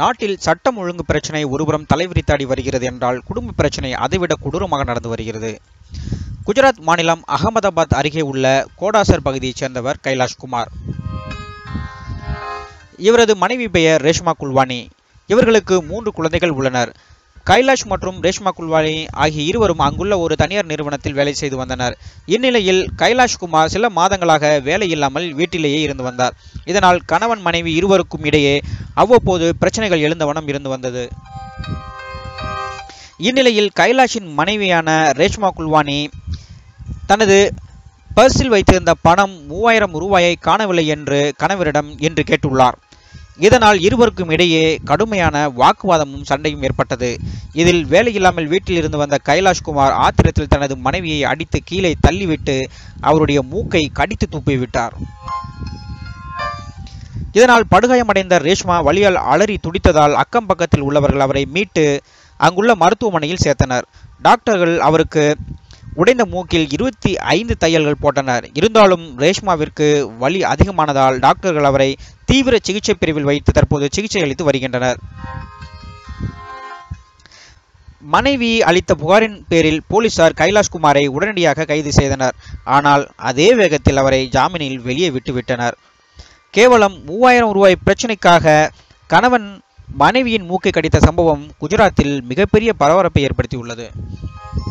நாட்டில் சட்டம் ஒழுங்கு பிரச்சனை ஒருபுறம் தலைவிரித்தாடி வருகிறது என்றால் குடும்ப பிரச்சனை அதைவிட கொடூரமாக நடந்து வருகிறது குஜராத் மாநிலம் அகமதாபாத் அருகே உள்ள கோடாசர் பகுதியைச் சேர்ந்தவர் கைலாஷ் குமார் இவரது மனைவி பெயர் ரேஷ்மா குல்வானி இவர்களுக்கு மூன்று குழந்தைகள் உள்ளனர் கைலாஷ் மற்றும் ரேஷ்மா குல்வானி ஆகிய இருவரும் அங்குள்ள ஒரு தனியார் நிறுவனத்தில் வேலை செய்து வந்தனர் இந்நிலையில் கைலாஷ் குமார் சில மாதங்களாக வேலை இல்லாமல் வீட்டிலேயே இருந்து வந்தார் இதனால் கணவன் மனைவி இருவருக்கும் இடையே அவ்வப்போது பிரச்சனைகள் எழுந்த வண்ணம் இருந்து வந்தது இந்நிலையில் கைலாஷின் மனைவியான ரேஷ்மா குல்வானி தனது பர்ஸில் வைத்திருந்த பணம் மூவாயிரம் ரூபாயை காணவில்லை என்று கணவரிடம் என்று கேட்டுள்ளார் இதனால் இருவருக்கும் இடையே கடுமையான வாக்குவாதமும் சண்டையும் ஏற்பட்டது இதில் வேலையில்லாமல் வீட்டில் இருந்து வந்த கைலாஷ் குமார் ஆத்திரத்தில் தனது மனைவியை அடித்து கீழே தள்ளிவிட்டு அவருடைய மூக்கை கடித்து துப்பிவிட்டார் இதனால் படுகாயமடைந்த ரேஷ்மா வலியால் அலறி துடித்ததால் அக்கம் பக்கத்தில் உள்ளவர்கள் அவரை மீட்டு அங்குள்ள மருத்துவமனையில் சேர்த்தனர் டாக்டர்கள் அவருக்கு உடைந்த மூக்கில் இருபத்தி ஐந்து தையல்கள் போட்டனர் இருந்தாலும் ரேஷ்மாவிற்கு வலி அதிகமானதால் டாக்டர்கள் அவரை தீவிர சிகிச்சை பிரிவில் வைத்து தற்போது சிகிச்சை அளித்து வருகின்றனர் மனைவி அளித்த புகாரின் பேரில் போலீசார் கைலாஷ் குமாரை உடனடியாக கைது செய்தனர் ஆனால் அதே வேகத்தில் அவரை ஜாமீனில் வெளியே விட்டுவிட்டனர் கேவலம் மூவாயிரம் ரூபாய் பிரச்சனைக்காக கணவன் மனைவியின் மூக்கை கடித்த சம்பவம் குஜராத்தில் மிகப்பெரிய பரபரப்பை ஏற்படுத்தியுள்ளது